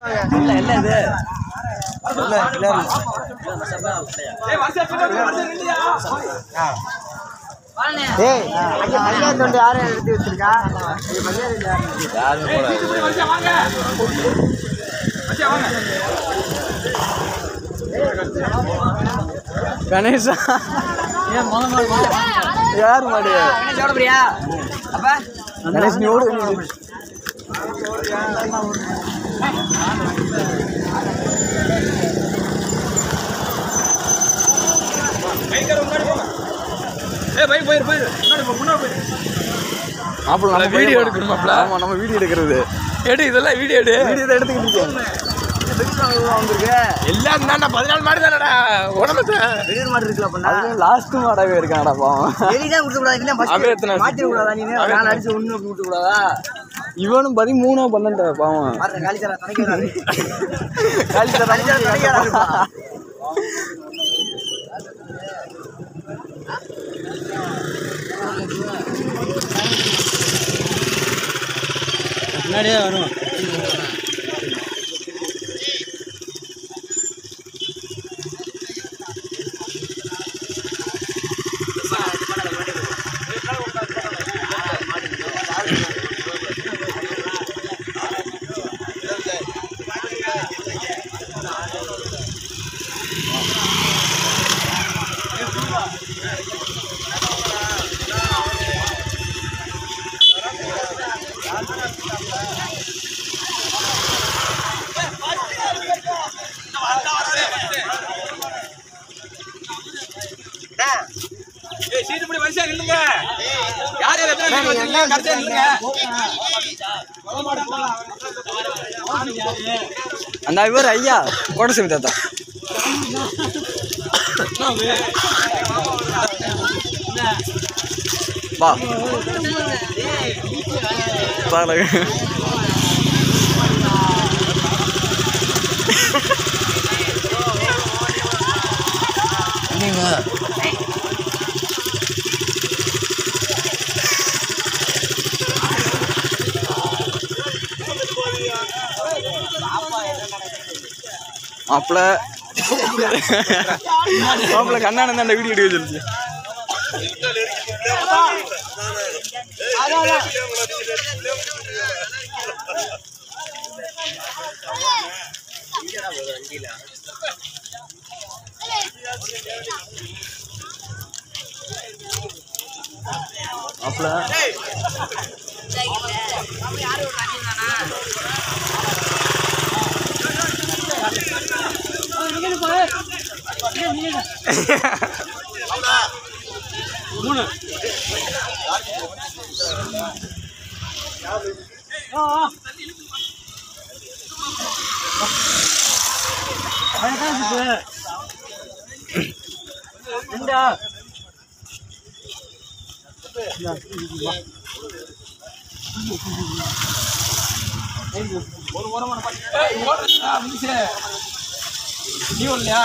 இல்ல இல்ல இது இல்ல இல்ல ஏய் அங்க மரியாதை தொண்டு யாரும் எடுத்து வச்சிருக்கா இங்க மரியாதை யாரு கணேசா யார் மாடு சாப்பிடுறியா அப்ப கணேஷ் நீ ஓடு மாப்பிள்ள நம்ம வீடியோ எடுக்கணும் மாப்பிள்ள ஆமா நம்ம வீடியோ எடுக்கிறது எடு இதெல்லாம் வீடியோ எடு வீடியோ தான் எடுத்துக்கிட்டு இருக்கேன் வந்திருக்கு எல்லாம் தான் பதினாலு மாடு தானடா உடம்பு வெளியூர் மாடு இருக்குல்ல பண்ணா அதுவும் லாஸ்ட் மாடாவே இருக்காங்கடா பாவம் வெளிதான் கொடுக்க கூடாது இல்ல அவன் எத்தனை வருஷம்? மாத்தி கூடாதா நீ நாலு அடிச்சு ஒண்ணு கொடுக்க கூடாதா இவனும் பதிமூணோ பன்னெண்டா பாவம் பாரு காலிச்சரா தனிக்கிறாரு காலித்தர காலிச்சரா தனிக்கிறாருப்பா முன்னாடியே வரும் சீட்டுப்படி வரிசையா நில்லுங்க யார் யார் எத்தனை சீட்டு வச்சிருக்கீங்க கடைசியா நில்லுங்க அந்த இவர் ஐயா கோடசாமி தாத்தா வா பாருங்க மாப்பிள்ள மாப்பிள்ள கண்ணானந்த அந்த வீடியோ எடுக்க சொல்லுச்சு மாப்பிள்ள ஏய், ஓடுறா, மினிசே. நீ வரலையா?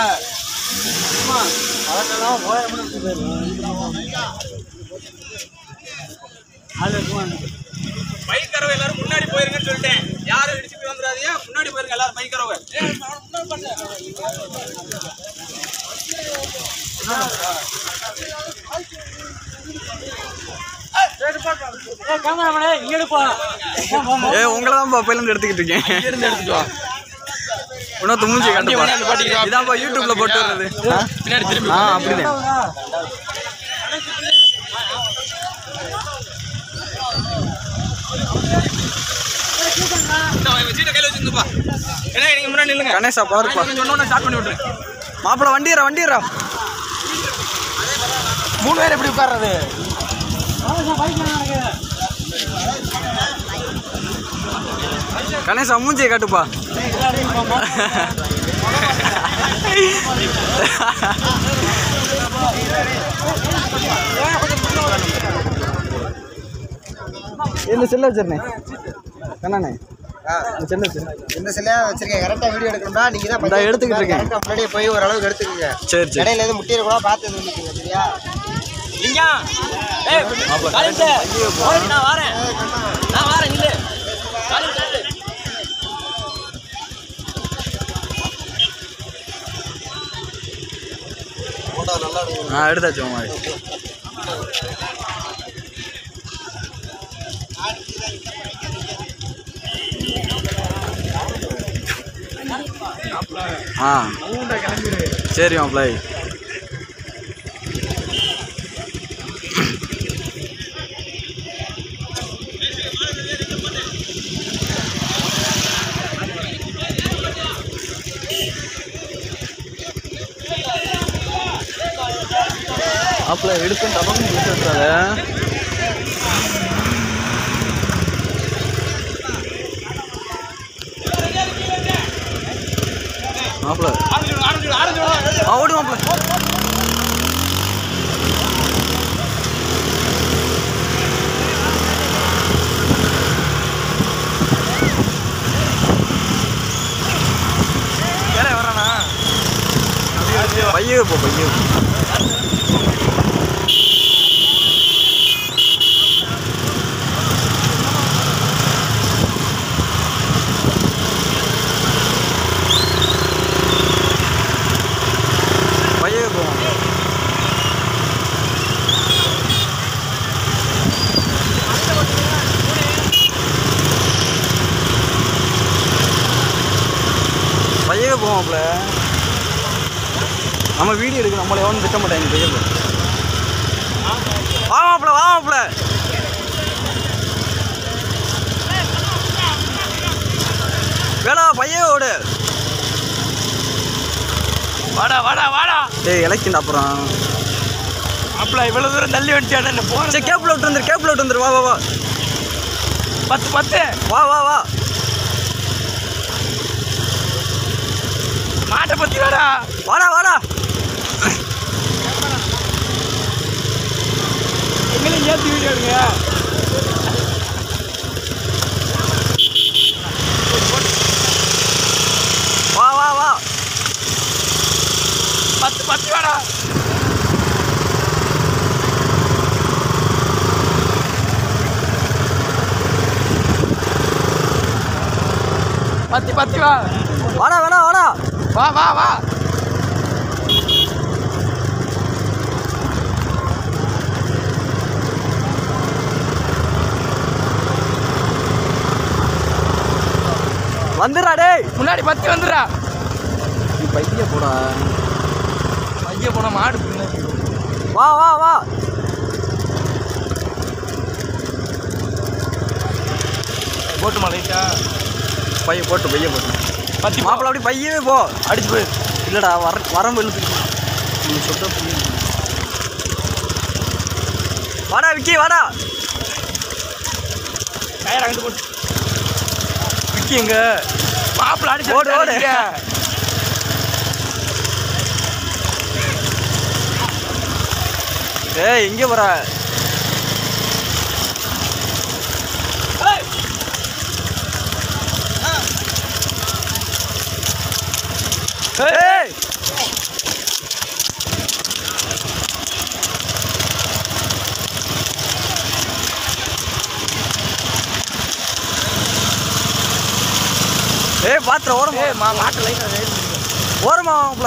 பைக் கரவை எல்லாரும் முன்னாடி போயிருங்கன்னு சொல்லிட்டேன் யாரும் இடிச்சு போய் வந்துடாதீங்க முன்னாடி போயிருங்க எல்லாரும் பைக் கரவை ஏ உங்களை தான் பையில இருந்து எடுத்துக்கிட்டு இருக்கேன் இருந்து எடுத்துட்டு வா இன்னொருத்த மூஞ்சி வண்டி கொண்டாந்து காட்டுப்பா பாட்டிக்கிறோம். இதான்ப்பா யூடியூப்ல போட்டு வர்றது பின்னாடி திரும்பி ஆ அப்படிதான் இந்த அவன் சீட்டை கையில வச்சிருந்துப்பா ஏன்னா நீங்க முன்னாடி நில்லுங்க கணேசா பாருப்பா சொன்னோட ஸ்டார்ட் பண்ணி விட்டுரு மாப்பிள்ள வண்டிடுறா வண்டிடுறா மூணு பேர் எப்படி உட்கார்றது கணேசா மூஞ்சியை காட்டுப்பா என்ன செல்ல வச்சிருந்தேன் கண்ணாண்ணே இந்த செல்ல வச்சிருந்தேன் இந்த சிலையா வச்சிருக்கேன் கரெக்டா வீடியோ எடுக்கணும்னா நீங்க தான் இந்தா எடுத்துக்கிட்டு இருக்கேன். கரெக்டா முன்னாடியே போய் ஓரளவுக்கு எடுத்துக்கோங்க சரி சரி இடையில எதுவும் முட்டியில கூட பார்த்து எதுவும் நிற்குங்க சரியா நீங்க ஏய் காலிட்டு நான் வரேன் நான் வரேன் நில்லு காலிட்டு ஆ எடுத்தாச்சு மாமா ஆ சரி மாப்பிள்ளை மாப்பிள்ளை எடுக்கும் டபக்கு பிடிச்சி விட்டுறாத மாப்பிள்ளை ஆ ஓடு மாப்பிள்ளை பைய போ பைய பைய போ பைய போவாப்ல நம்ம வீடியோ எடுக்க நம்மளை எவனும் திட்ட மாட்டாங்க பைய போ வா மாப்ள வா மாப்ள வேடா பைய ஓடு வாடா வாடா வாடா டேய் இலக்கிண்ட அப்புறம் அப்பல இவ்வளவு தூரம் தள்ளி வந்துட்டியா என்ன போன சரி கேப்பில் விட்டு வந்துரு கேப்பில் விட்டு வந்துரு வா வா வா பத்து பத்து வா வா வா மாட்டை பத்தி வாடா வாடா வாடா எங்களையும் ஏற்றி வீடியோ எடுங்க வா வா வா பத்து பத்து வாடா பத்து பத்து வா வாடா வாடா வாடா வா வா வா வந்துடுறா டேய் முன்னாடி பத்து வந்துடுறா நீ பைய போடா ஐயா போன மாடு பின்னாடி. வா வா வா போட்டுமா லைட்டா பைய போட்டு பைய போட்டு பத்தி மாப்பிள்ள அப்படி பையவே போ அடிச்சு போய் இல்லடா வர வரம்பு இழுத்து நீ சொல்ற புரியுது. வாடா விக்கி வாடா கயிறு அங்கிட்டு போட்டு விக்கி எங்க மாப்பிள்ள அடிச்சு ஓடு, ஓடு. அடிச்சிட்டியா? ஏய் எங்கே போற ஏய், ஏய் ஏய் பாத்திர ஓரமா ஏய், மா மாட்டு லைட்டா ரைட் ஓரமா மாப்பிள்ள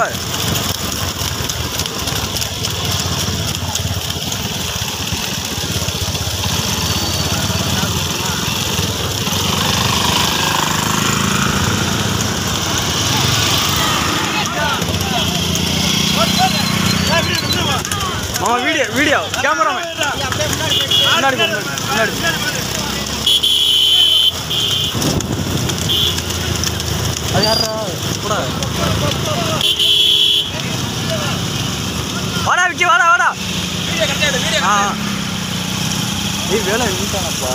மாமா வீடியோ வீடியோ கேமராமேன் முன்னாடி போ, முன்னாடி முன்னாடி அது யாரா கூட வாடா விக்கி வாடா வாடா வீடியோ கட்டாது வீடியோ ஆ ஏய் வேலை நின்ட்டானப்பா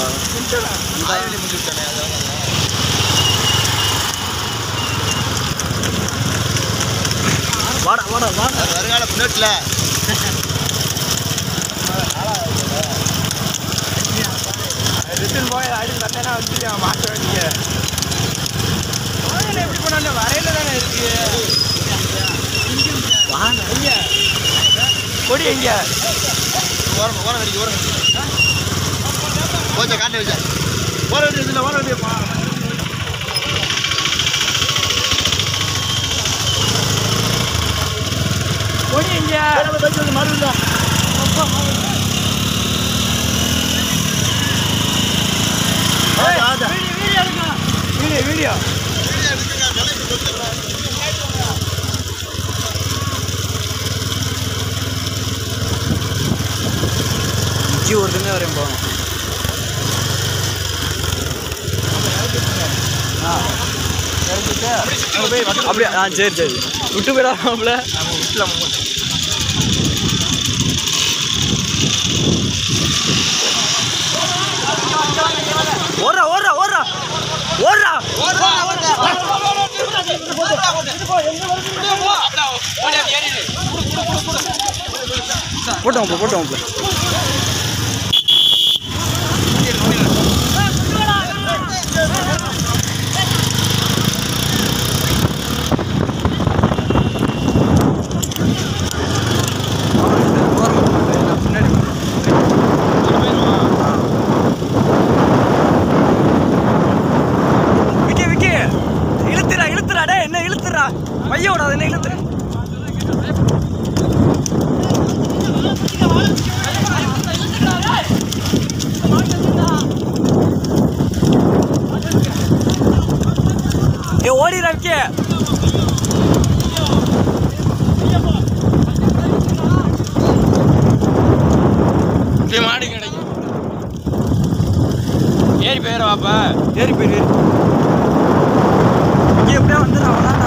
வாடா வாடா வாடா வருங்கால முன்னோட்டில் ரிட்டன் போய் அடி தந்தேன்னா வச்சுட்டு மாட்ட வேண்டிய எப்படி போனாலும் வரையில தானே இருக்கு வாடா எங்க கொடி எங்க ஓரம் ஓரம் அடிக்க ஓரம் கொஞ்சம் காண்டி வச்சா ஓரம் அடி வச்சுல ஓரம் அடிப்பா கொடி எங்க வீடியோ வீடியோ ஜி ஒருத்தங்க வரையும் போகணும் அப்படியே ஆ சரி சரி விட்டு போயிடாமல ஓடுறா ஓடுறா ஓடுறா ஓடுறா போட்டோம் போட்டோம் விக்கி விக்கி இழுத்துறா இழுத்துறா டே என்ன இழுத்துறா பைய விடாத என்ன இழுத்துறா ஏ ஓடிடா விக்கி மாடு கிடைக்கும் ஏறி போயிடும் வாப்பா ஏறி போயிரு ஏறி விக்கி எப்படியா வந்துடுறா வேணாண்டா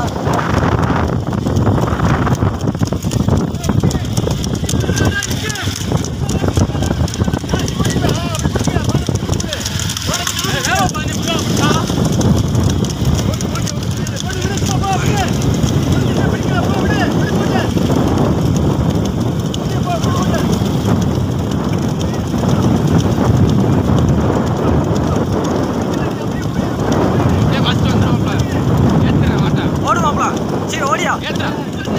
ஏ ஃபஸ்ட் வந்துடும் ஏற்றுறேன் மாட்டேன் ஓடு மாப்ள சரி ஓடியா ஏற்றுறேன்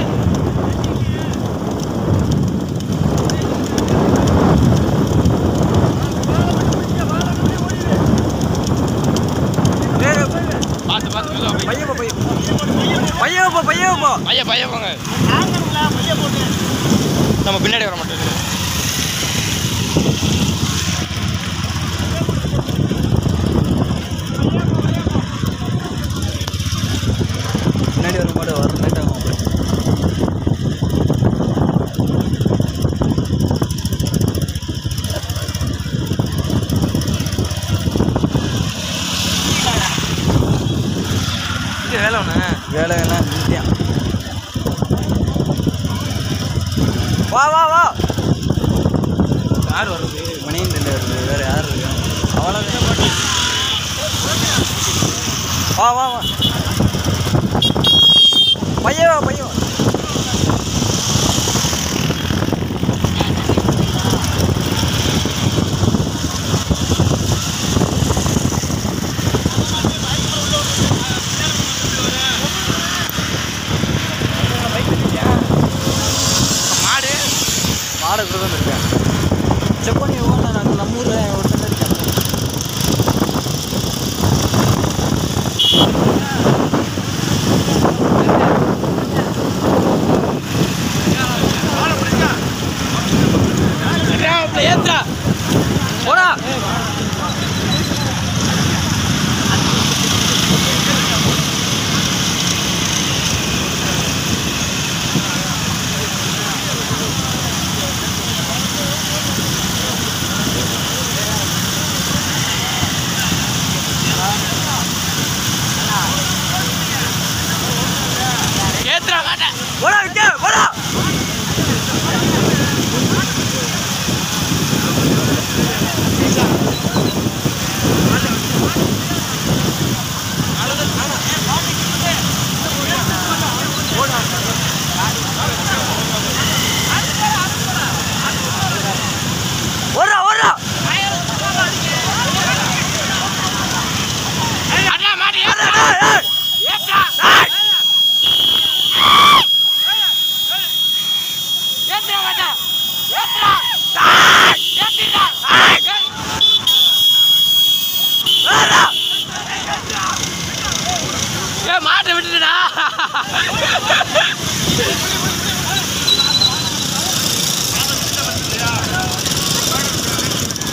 ஏய், பார்த்து பார்த்து மெதுவா போய் பையன் போ பையன் பையன் போ பையன் போ பைய பைய போங்க நம்ம பின்னாடி வர மாட்டோம் பின்னாடி வர மாட்டோம் வர லேட் ஆகும் மாப்ள. இது வேலை ஒன்று வேலை எல்லாம் நிறுத்தியான் வா வா வா யார் வருது மணியின் ரெண்டு வருது வேற யார் இருக்கா அவ்வளோ வா வா வா பையன் வா பையன் வா. மாடு மாடு கூட தான் இருக்கேன் செப்பனி ஓனா நாங்கள் நம்ம ஊரில் ஒருத்தர் இருக்கேன் ஏற்றா போடா ஏற்றுறா மாட்டேன் போடா விட்டு போடா ஓடுறா ஓடுறா அண்ணா மாடு ஏற்றா ஏய், ஏய். ஏற்றா ஏற்றுறா மாட்டேன் ஏற்றுறா ஏற்றிடா ஏறுடா. ஏ மாட்டை விட்டுடா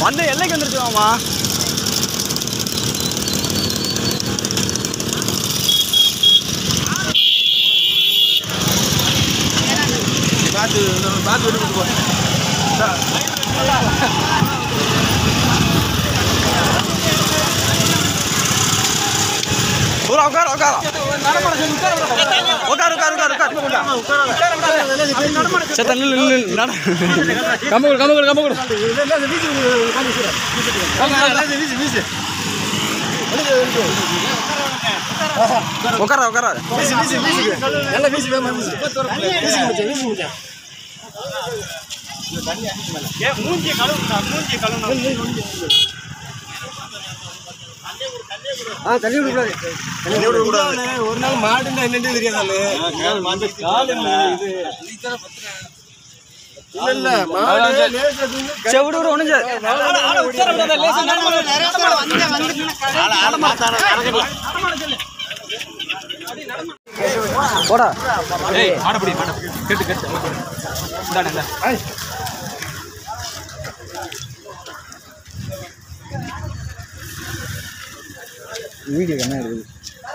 வந்து எல்லைக்கு வந்துருச்சு மாமா பார்த்து பார்த்து விட்டு போ பூரா உட்கார உட்கார உட்காரு உட்காரு உட்காரு உட்காரு சத்த நில்லு நில்லு நில்லு. நட கம்பகுடு கம்பகுடு கம்பகுடு உட்கார உட்கார ஆ தள்ளி விடக்கூடாது ஒரு நாள் மாடுன்னா என்னன்னு தெரியாதாலே இல்ல இல்ல மாடு லேசா தின்னு சரி விடு விடு ஒண்ணுஞ்சு போடா ஏய் மாட பிடி மாட கேட்டு கேட்டு இந்தாடா இந்தா வீடியோ என்ன இருக்குது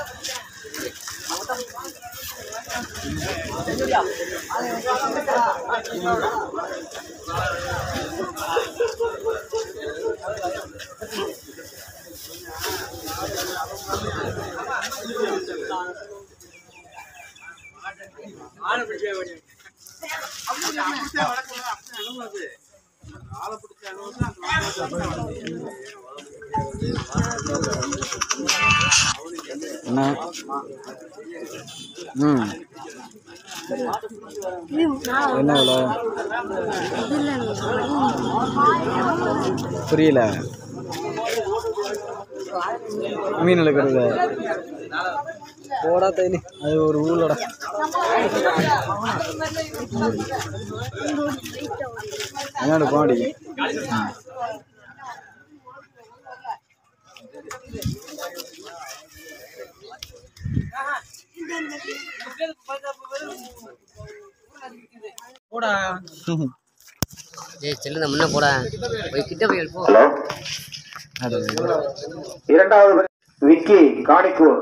என்ன ம் என்ன விலை புரியல மீன் இழுக்கிறது போடா தைலி அது ஒரு ஊழடா என்னோட பாடி ஏய் செல்லுங்க முன்ன போடா போய் கிட்ட போய் போ இரண்டாவது பரி- விக்கி காணிக்கூர்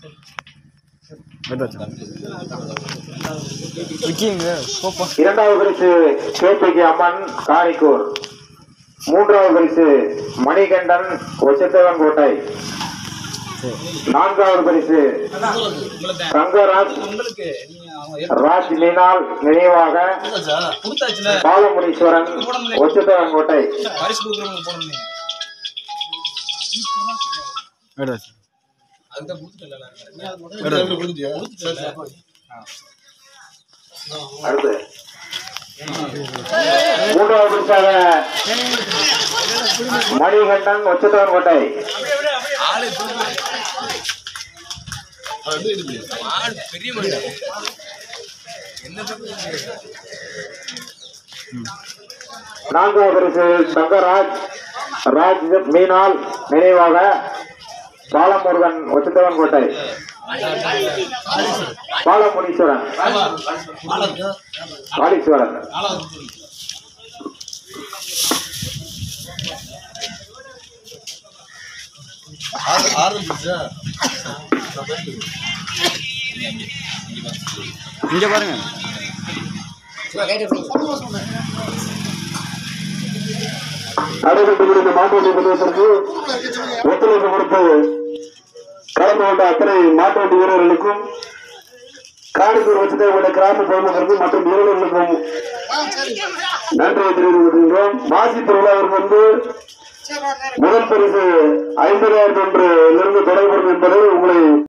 விக்கிங்க போப்பா இரண்டாவது பரிசு கேபிகே அம்மன் காணிக்கூர் மூன்றாவது பரிசு மணிகண்டன் ஒச்சத்தவன் கோட்டை நான்காவது பரிசு கங்கராஜ் ராஜ் மீனால் நினைவாக பாலமுனீஸ்வரன் ஒச்சத்தவன் கோட்டை பரிசு கொடுக்குறவங்க போடணும் அடுத்து மூன்றாவது பரிசாக மணிகண்டன் ஒச்சத்தவன் கோட்டை மாடு பெரிய மாடு நான்காவது பரிசு தங்கராஜ் ராஜ் மீனால் நினைவாக பாலமுருகன் ஒச்சத்தவன் கோட்டை பாலமுனீஸ்வரன் பாலீஸ்வரன் இங்க பாருங்க நடைபெற்று முடிந்த மாட்டுவண்டி பந்தயத்திற்கு ஒத்துழைப்பு கொடுத்து கலந்து கொண்ட அத்தனை மாட்டுவண்டி வீரர்களுக்கும் காணிக்கூர் வச்சுடைய கிராம பொதுமக்களுக்கும் மற்றும் வீரர்களுக்கும் நன்றியை தெரிவித்துக் கொள்கின்றோம் மாசி திருவிழாவிற்கு வந்து முதல் பரிசு ஐம்பதாயிரத்தி ஒன்றிலிருந்து தொடர்பு என்பதை உங்களை